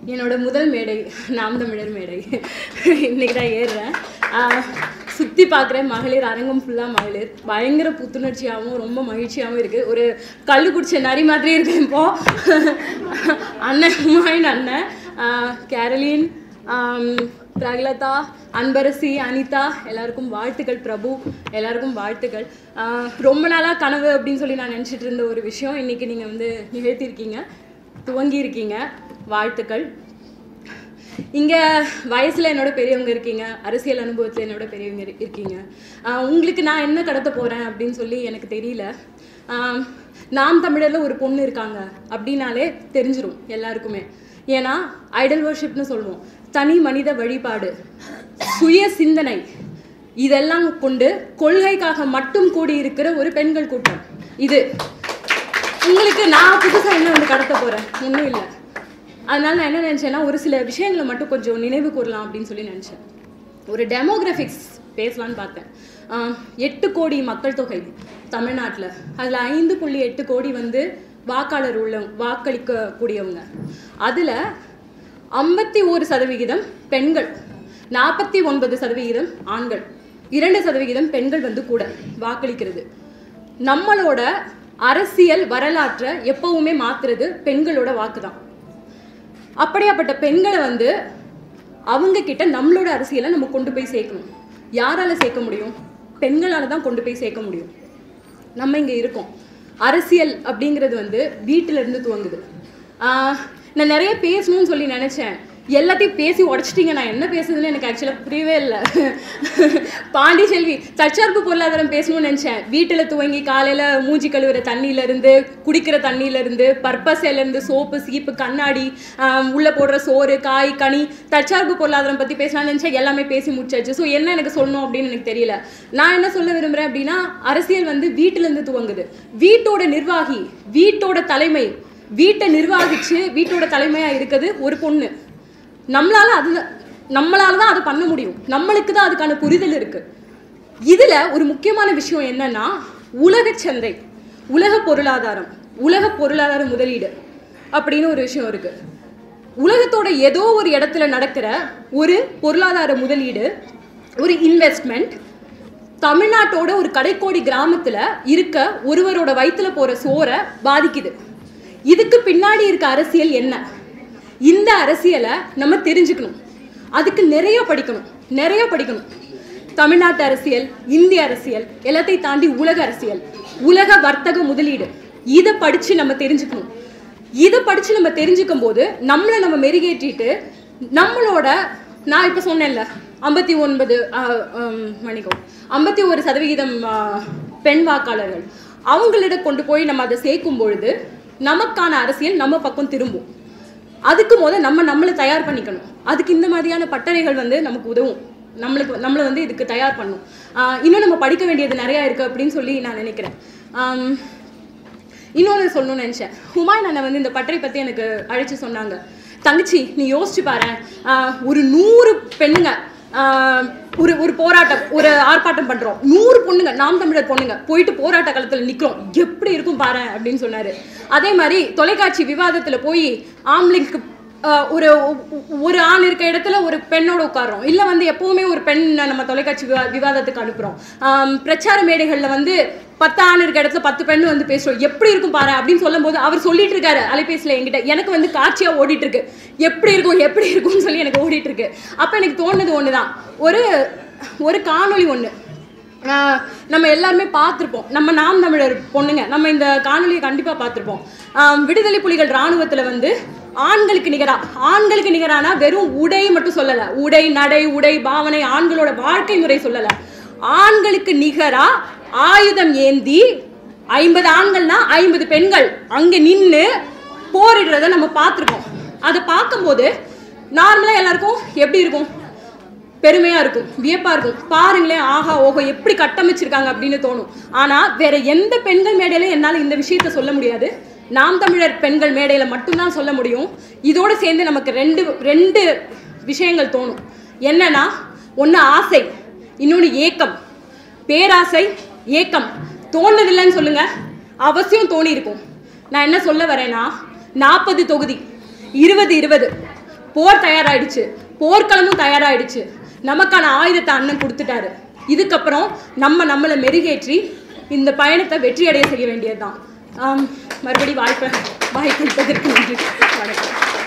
என்னோட முதல் மேடை நாம் தமிழர் மேடை இன்னைக்கு தான் ஏறுறேன் சுற்றி பார்க்குறேன் மகளிர் அரங்கம் ஃபுல்லாக மகளிர் பயங்கர புத்துணர்ச்சியாகவும் ரொம்ப மகிழ்ச்சியாகவும் இருக்குது ஒரு கல் குடிச்ச நரி மாதிரி இருக்கு இப்போ அண்ணன் ஹுமாயின் அண்ணன் ஆஹ் கேரளின் ஆம், பிரகலதா அன்பரசி அனிதா எல்லாருக்கும் வாழ்த்துக்கள் பிரபு எல்லாருக்கும் வாழ்த்துக்கள் ஆஹ் ரொம்ப நாளாக கனவு அப்படின்னு சொல்லி நான் நினச்சிட்டு இருந்த ஒரு விஷயம் இன்னைக்கு நீங்கள் வந்து நிகழ்த்தியிருக்கீங்க துவங்கியிருக்கீங்க வாழ்த்துக்கள் இங்கே வயசில் என்னோட பெரியவங்க இருக்கீங்க அரசியல் அனுபவத்தில் என்னோட பெரியவங்க இரு- இருக்கீங்க ஆஹ் உங்களுக்கு நான் என்ன கடத்த போகிறேன் அப்படின்னு சொல்லி எனக்கு தெரியல ஆஹ் நாம் தமிழரில் ஒரு பொண்ணு இருக்காங்க அப்படின்னாலே தெரிஞ்சிரும் எல்லாருக்குமே ஏன்னா ஐடல் வர்ஷிப்னு சொல்லுவோம் தனி மனித வழிபாடு சுய சிந்தனை இதெல்லாம் கொண்டு கொள்கைக்காக மட்டும் கூடி இருக்கிற ஒரு பெண்கள் கூட்டம் இது உங்களுக்கு நான் புதுசாக என்ன வந்து கடத்த போகிறேன் ஒன்றும் இல்லை அதனால நான் என்ன நினச்சேன்னா ஒரு சில விஷயங்களை மட்டும் கொஞ்சம் நினைவு கூறலாம் அப்படின்னு சொல்லி நினச்சேன் ஒரு டெமோகிராஃபிக்ஸ் பேசலான்னு பார்த்தேன் ஆஹ் எட்டு கோடி மக்கள் தொகை தமிழ்நாட்டில் அதில் ஐந்து புள்ளி எட்டு கோடி வந்து வாக்காளர் உள்ள வாக்களிக்கக்கூடியவங்க அதில் ஐம்பத்தி ஒரு சதவிகிதம் பெண்கள் நாற்பத்தி ஒன்பது சதவிகிதம் ஆண்கள் இரண்டு சதவிகிதம் பெண்கள் வந்து கூட வாக்களிக்கிறது நம்மளோட அரசியல் வரலாற்றை எப்பவுமே மாத்துறது பெண்களோட வாக்கு தான் அப்படியாப்பட்ட பெண்களை வந்து அவங்க கிட்ட நம்மளோட அரசியலை நம்ம கொண்டு போய் சேர்க்கணும் யாரால சேர்க்க முடியும் பெண்களால தான் கொண்டு போய் சேர்க்க முடியும் நம்ம இங்க இருக்கோம் அரசியல் அப்படிங்கிறது வந்து வீட்டில இருந்து துவங்குது ஆஹ் நான் நிறைய பேசணும்னு சொல்லி நினைச்சேன் எல்லாத்தையும் பேசி உடச்சிட்டீங்க நான் என்ன பேசுறதுன்னு எனக்கு ஆக்சுவலாக புரியவே இல்லை பாண்டி செல்வி தற்சார்பு பொருளாதாரம் பேசணும்னு நினச்சேன் வீட்டில் துவங்கி காலையில் மூஞ்சி கழுவுற தண்ணியில இருந்து குடிக்கிற தண்ணியில இருந்து பர்பஸ்ல இருந்து சோப்பு சீப்பு கண்ணாடி ஆஹ் உள்ள போடுற சோறு காய் கனி தற்சார்பு பொருளாதாரம் பற்றி பேசலாம்னு நினச்சேன் எல்லாமே பேசி முடிச்சாச்சு ஸோ என்ன எனக்கு சொல்லணும் அப்படின்னு எனக்கு தெரியல நான் என்ன சொல்ல விரும்புகிறேன் அப்படின்னா அரசியல் வந்து வீட்டிலேருந்து துவங்குது வீட்டோட நிர்வாகி வீட்டோட தலைமை வீட்டை நிர்வாகிச்சு வீட்டோட தலைமையாக இருக்குது ஒரு பொண்ணு நம்மளால அது நம்மளால தான் அதை பண்ண முடியும் நம்மளுக்கு தான் அதுக்கான புரிதல் இருக்கு இதுல ஒரு முக்கியமான விஷயம் என்னன்னா உலக சந்தை உலக பொருளாதாரம் உலக பொருளாதார முதலீடு அப்படின்னு ஒரு விஷயம் இருக்கு உலகத்தோட ஏதோ ஒரு இடத்துல நடக்கிற ஒரு பொருளாதார முதலீடு ஒரு இன்வெஸ்ட்மெண்ட் தமிழ்நாட்டோட ஒரு கடைக்கோடி கிராமத்துல இருக்க ஒருவரோட வயித்துல போற சோறை பாதிக்குது இதுக்கு பின்னாடி இருக்க அரசியல் என்ன இந்த அரசியலை நம்ம தெரிஞ்சுக்கணும் அதுக்கு நிறைய படிக்கணும் நிறைய படிக்கணும் தமிழ்நாட்டு அரசியல் இந்திய அரசியல் எல்லாத்தையும் தாண்டி உலக அரசியல் உலக வர்த்தக முதலீடு இதை படிச்சு நம்ம தெரிஞ்சுக்கணும் இதை படிச்சு நம்ம தெரிஞ்சுக்கும் போது நம்மளை நம்ம மெருகேற்றிட்டு நம்மளோட நான் இப்போ சொன்னேன்ல ஐம்பத்தி ஒன்பது மணிக்கும் ஐம்பத்தி ஒரு சதவிகிதம் ஆ, பெண் வாக்காளர்கள் அவங்களிடம் கொண்டு போய் நம்ம அதை சேர்க்கும் பொழுது நமக்கான அரசியல் நம்ம பக்கம் திரும்பும் அதுக்கு முத நம்ம நம்மளை தயார் பண்ணிக்கணும் அதுக்கு இந்த மாதிரியான பட்டறைகள் வந்து நமக்கு உதவும் நம்மளுக்கு நம்மளை வந்து இதுக்கு தயார் பண்ணும் ஆஹ் இன்னும் நம்ம படிக்க வேண்டியது நிறையா இருக்குது அப்படின்னு சொல்லி நான் நினைக்கிறேன் ஆம், இன்னொன்று சொல்லணும்னு நினச்சேன் ஹுமாயூன் அண்ணன் வந்து இந்த பட்டறை பற்றி எனக்கு அழைச்சு சொன்னாங்க தங்கச்சி நீ யோசிச்சு பாரு ஒரு நூறு பெண்ணுங்க ஆஹ் ஒரு ஒரு போராட்டம் ஒரு ஆர்ப்பாட்டம் பண்றோம் நூறு பொண்ணுங்க நாம் தமிழர் பொண்ணுங்க போயிட்டு போராட்ட களத்துல நிக்கிறோம் எப்படி இருக்கும் பாரு அப்படின்னு சொன்னாரு அதே மாதிரி தொலைக்காட்சி விவாதத்துல போய் ஆம்பளைக்கு ஆஹ் ஒரு ஒரு ஆண் இருக்க இடத்துல ஒரு பெண்ணோட உட்கார்றோம் இல்ல வந்து எப்பவுமே ஒரு பெண் நம்ம தொலைக்காட்சி விவா விவாதத்துக்கு அனுப்புறோம் ஆம், பிரச்சார மேடைகள்ல வந்து பத்து ஆண் இருக்க இடத்துல பத்து பெண் வந்து பேசுறோம் எப்படி இருக்கும் பாரு அப்படின்னு சொல்லும்போது அவர் சொல்லிட்டு இருக்காரு அலைபேசியில என்கிட்ட எனக்கு வந்து காட்சியா ஓடிட்டு இருக்கு எப்படி இருக்கும் எப்படி இருக்கும்னு சொல்லி எனக்கு ஓடிட்டு இருக்கு அப்ப எனக்கு தோணுது ஒண்ணுதான் ஒரு ஒரு காணொளி ஒண்ணு ஆஹ் நம்ம எல்லாருமே பார்த்துருப்போம் நம்ம நாம் தமிழர் பொண்ணுங்க நம்ம இந்த காணொலியை கண்டிப்பாக பார்த்துருப்போம் ஆஹ் விடுதலை புலிகள் இராணுவத்துல வந்து ஆண்களுக்கு நிகரா ஆண்களுக்கு நிகரானா வெறும் உடை மட்டும் சொல்லலை உடை நடை உடை பாவனை ஆண்களோட வாழ்க்கை முறை சொல்லலை ஆண்களுக்கு நிகரா ஆயுதம் ஏந்தி ஐம்பது ஆண்கள்னா ஐம்பது பெண்கள் அங்கே நின்று போரிடுறத நம்ம பார்த்துருக்கோம் அதை பார்க்கும்போது நார்மலாக எல்லாருக்கும் எப்படி இருக்கும் பெருமையா இருக்கும் வியப்பா இருக்கும் பாருங்களேன் ஆஹா ஓஹோ எப்படி கட்டமைச்சிருக்காங்க அப்படின்னு தோணும் ஆனா வேற எந்த பெண்கள் மேடையில என்னால இந்த விஷயத்த சொல்ல முடியாது நாம் தமிழர் பெண்கள் மேடையில மட்டும்தான் சொல்ல முடியும் இதோட சேர்ந்து நமக்கு ரெண்டு ரெண்டு விஷயங்கள் தோணும் என்னன்னா ஒண்ணு ஆசை இன்னொன்னு ஏக்கம் பேராசை ஏக்கம் தோணுதில்லைன்னு சொல்லுங்க அவசியம் தோணி இருக்கும் நான் என்ன சொல்ல வரேன்னா நாற்பது தொகுதி இருபது இருபது போர் தயாராயிடுச்சு போர்க்களமும் தயாராயிடுச்சு நமக்கான ஆயுதத்தை அண்ணன் கொடுத்துட்டாரு இதுக்கப்புறம் நம்ம நம்மளை மெருகேற்றி இந்த பயணத்தை வெற்றியடைய செய்ய வேண்டியதுதான் ஆம், மறுபடி வாய்ப்பை வாய்ப்பு கொடுத்ததற்கு நன்றி வணக்கம்